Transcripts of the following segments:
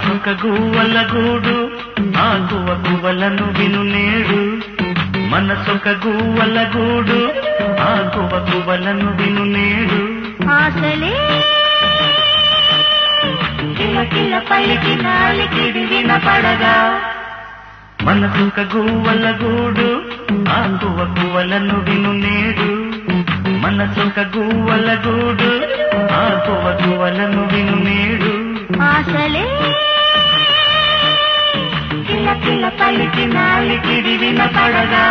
మనసొక గువ్వల గూడు ఆ గువ్వ గువ్వలను విను నేడు మనసొక గువ్వల గూడు ఆ గువ్వ గువ్వలను విను నేడు ఆశలే కిల కిల పలికి నాలికిడి వినపడగా మనసొక గువ్వల గూడు ఆ గువ్వ గువ్వలను విను నేడు మనసొక గువ్వల గూడు ఆ గువ్వ గువ్వలను విను నేడు ఆశలే కిల కిల పలికి నాలికిడి వినపడగా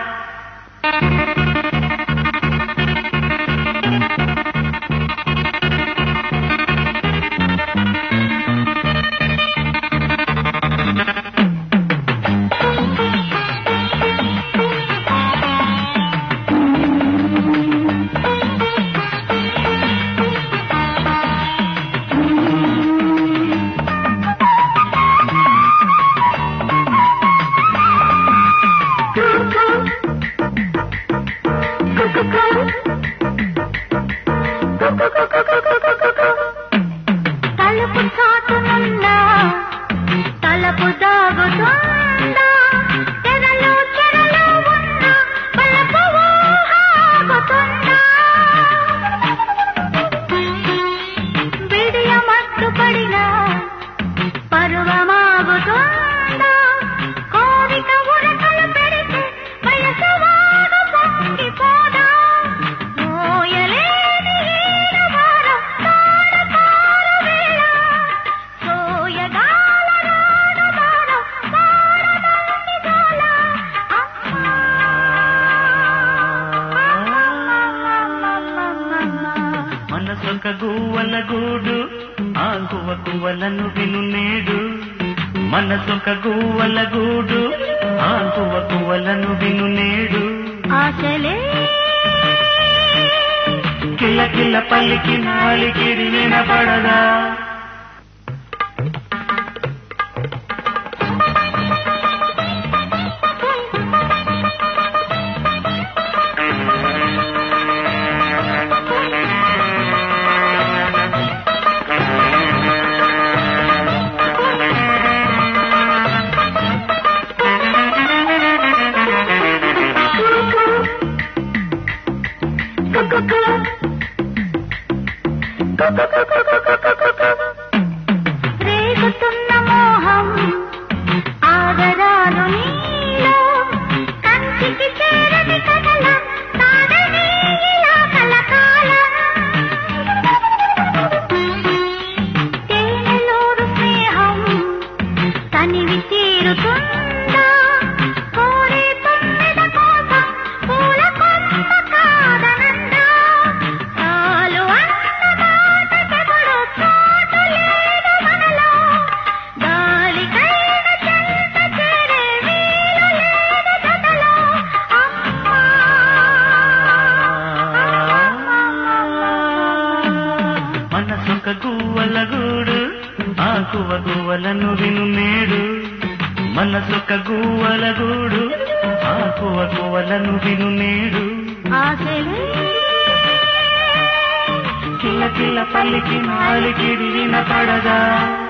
తలుపు చాటునున్న తలపు దాగుతుందా తెరలు చెరలు ఉన్న బలపు ఊహాగుతుందా బిడియ మట్టు పడిన పరువమాగుతుందా కోరిక ఉరకలు పెడితే వయసు వాగు పొంగిపోదా మోయలేని ఈల భారం తారకారు వేళ సోయగాల రాగమానం వాడనంది జాల అమ్మా మనసొక గువ్వల గూడు ఆ గువ్వ గువ్వలను విను నేడు మనసొక గువ్వల గూడు ఆ గువ్వ గువ్వలను విను నేడు ఆశలే కిల్ల కిల్ల పల్లికి నాలికిడి వినపడదా రేగుతున్న మోహం ఆదరాలు నీలో కంటికి చేరని కథల తాడని ఇలా కలకాలం తేనెలోరు స్నేహం తనివి తీరుతుందా కోరే తొమ్మిద కోసం పూల కొమ్మ కాదనందా చాలు అన్న మాట చెబుడు చోటు లేదు మనలో గాలికైన చెంత చేరే వీలు లేదు జతలో అమ్మా మనసొక గువ్వల గూడు ఆ గువ్వ గువ్వలను విను నేడు మనసొక గువ్వల గూడు ఆ గువ్వ గువ్వలను విను నేడు ఆశలే కిల్ల కిల్ల పల్లికి నాలికిడి వినపడగా